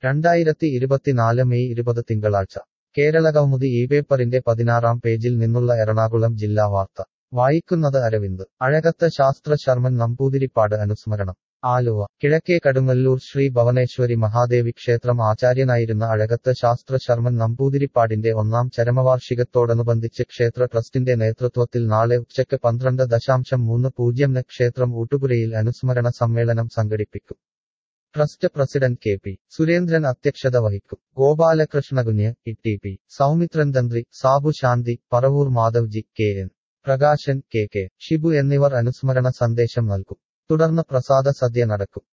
രണ്ടായിരത്തി ഇരുപത്തിനാല് മെയ് ഇരുപത് തിങ്കളാഴ്ച കേരള കൗമുദി ഈ പേപ്പറിന്റെ പതിനാറാം പേജിൽ നിന്നുള്ള എറണാകുളം ജില്ലാ വാർത്ത വായിക്കുന്നത് അരവിന്ദ് അഴകത്ത് ശാസ്ത്ര ശർമ്മൻ നമ്പൂതിരിപ്പാട് അനുസ്മരണം ആലുവ കിഴക്കേ കടുങ്ങല്ലൂർ ശ്രീ ഭവനേശ്വരി മഹാദേവി ക്ഷേത്രം ആചാര്യനായിരുന്ന അഴകത്ത് ശാസ്ത്ര ശർമ്മൻ നമ്പൂതിരിപ്പാടിന്റെ ഒന്നാം ചരമവാർഷികത്തോടനുബന്ധിച്ച് ക്ഷേത്ര ട്രസ്റ്റിന്റെ നേതൃത്വത്തിൽ നാളെ ഉച്ചയ്ക്ക് പന്ത്രണ്ട് ദശാംശം മൂന്ന് പൂജ്യംന് ക്ഷേത്രം ഊട്ടുപുരയിൽ അനുസ്മരണ സമ്മേളനം സംഘടിപ്പിക്കും trust president K P Surendran അധ്യക്ഷത വഹിക്കും Gopalakrishnakunju E T P Soumithran Thanthri Sabu Santhi Paravur Madhavji K N Prakashan K K Shibu എന്നിവർ അനുസ്മരണ സന്ദേശം നൽകും തുടർന്ന് പ്രസാദ സദ്യ നടക്കും